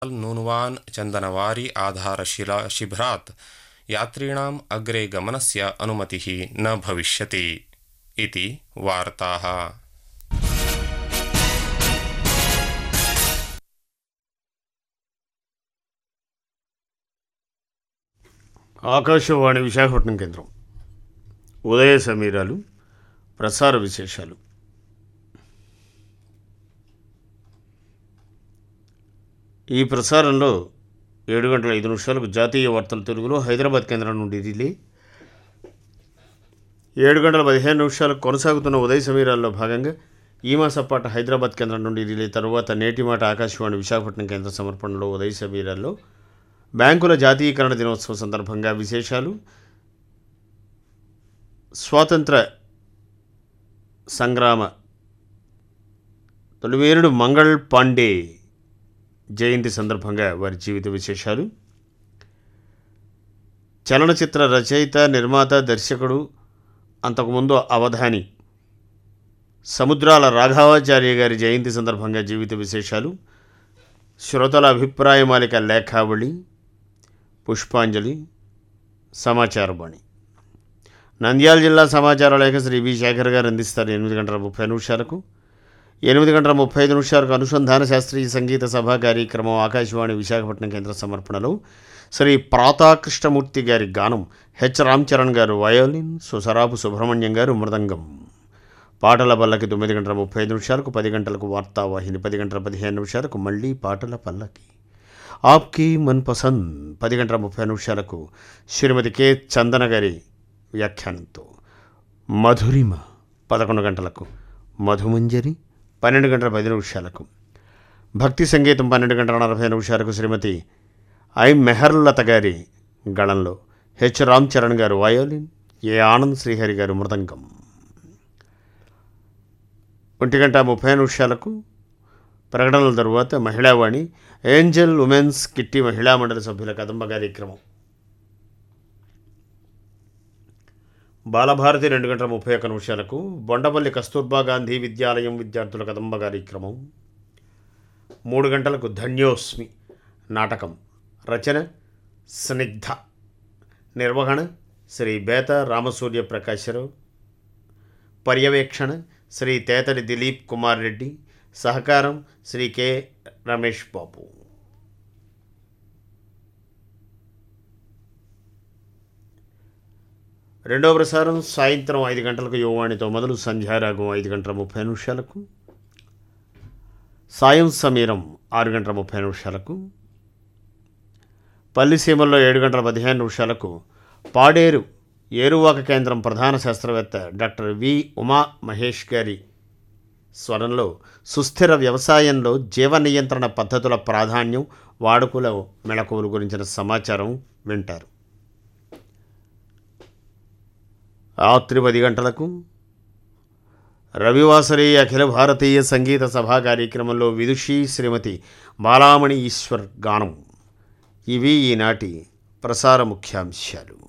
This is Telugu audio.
नूनवान् चन्दनवारी आधारशिला शिबिरात् यात्रिणाम् अग्रे गमनस्य अनुमतिः न भविष्यति इति वार्ताः ఆకాశవాణి విశాఖపట్నం కేంద్రం ఉదయ సమీరాలు ప్రసార విశేషాలు ఈ ప్రసారంలో ఏడు గంటల ఐదు నిమిషాలకు జాతీయ వార్తలు తెలుగులో హైదరాబాద్ కేంద్రం నుండి రిలే ఏడు గంటల పదిహేను నిమిషాలకు కొనసాగుతున్న ఉదయ సమీరాల్లో భాగంగా ఈ మాసపాట హైదరాబాద్ కేంద్రం నుండి రిలే తరువాత నేటి మాట ఆకాశవాణి విశాఖపట్నం కేంద్ర సమర్పణలో ఉదయ సమీరాల్లో బ్యాంకుల జాతీయకరణ దినోత్సవం సందర్భంగా విశేషాలు స్వాతంత్ర సంగ్రామ తొలివేరుడు మంగళ్ పాండే జయంతి సందర్భంగా వారి జీవిత విశేషాలు చలనచిత్ర రచయిత నిర్మాత దర్శకుడు అంతకుముందు అవధాని సముద్రాల రాఘవాచార్య గారి జయంతి సందర్భంగా జీవిత విశేషాలు శ్రోతల అభిప్రాయమాలిక లేఖావళి పుష్పాంజలి సమాచారవాణి నంద్యాల జిల్లా సమాచార లేఖ శ్రీ వి శేఖర్ గారు అందిస్తారు ఎనిమిది గంటల ముప్పై నిమిషాలకు ఎనిమిది గంటల ముప్పై ఐదు నిమిషాలకు అనుసంధాన శాస్త్రీయ సంగీత సభా కార్యక్రమం ఆకాశవాణి విశాఖపట్నం కేంద్ర సమర్పణలో శ్రీ ప్రాతాకృష్ణమూర్తి గారి గానం హెచ్ రామ్ చరణ్ గారు వయోలిన్ సుసరాపు సుబ్రహ్మణ్యం గారు మృదంగం పాటల పల్లకి తొమ్మిది గంటల ముప్పై ఐదు నిమిషాలకు పది గంటలకు వార్తావాహిని పది గంటల పదిహేను నిమిషాలకు మళ్ళీ పాటల పల్లకి ఆప్కి మన్ పసంద్ పది గంటల ముప్పై నిమిషాలకు శ్రీమతి కె చందన గారి వ్యాఖ్యానంతో మధురిమ పదకొండు గంటలకు మధుమంజరి పన్నెండు గంటల పది నిమిషాలకు భక్తి సంగీతం పన్నెండు గంటల నలభై నిమిషాలకు శ్రీమతి ఐ మెహర్లత గారి గళంలో హెచ్ రామ్ చరణ్ గారు వయోలిన్ ఏ ఆనంద్ శ్రీహరి గారు మృదంగం ఒంటి గంట ముప్పై నిమిషాలకు ప్రకటనల తరువాత మహిళావాణి ఏంజల్ ఉమెన్స్ కిట్టి మహిళా మండలి సభ్యుల కదంబ కార్యక్రమం బాలభారతి రెండు గంటల ముప్పై ఒక్క నిమిషాలకు బొండపల్లి కస్తూర్బా గాంధీ విద్యాలయం విద్యార్థుల కదంబ కార్యక్రమం మూడు గంటలకు ధన్యోస్మి నాటకం రచన స్నిగ్ధ నిర్వహణ శ్రీ బేత రామసూర్య ప్రకాశరావు పర్యవేక్షణ శ్రీ తేతడి దిలీప్ కుమార్ రెడ్డి సహకారం శ్రీ కె రమేష్ బాబు రెండో ప్రసారం సాయంత్రం ఐదు గంటలకు యువవాణితో మొదలు సంధ్యారాగం ఐదు గంటల ముప్పై నిమిషాలకు సాయం సమీరం ఆరు గంటల ముప్పై నిమిషాలకు పల్లిసీమల్లో ఏడు గంటల పదిహేను నిమిషాలకు పాడేరు ఏరువాక కేంద్రం ప్రధాన శాస్త్రవేత్త డాక్టర్ వి ఉమా మహేష్ గారి స్వరంలో సుస్థిర వ్యవసాయంలో జీవ నియంత్రణ పద్ధతుల ప్రాధాన్యం వాడుకల మెళకువల గురించిన సమాచారం వింటారు రాత్రి పది గంటలకు రవివాసరి అఖిల భారతీయ సంగీత సభా కార్యక్రమంలో విదుషి శ్రీమతి బాలామణి ఈశ్వర్ గానం ఇవి ఈనాటి ప్రసార ముఖ్యాంశాలు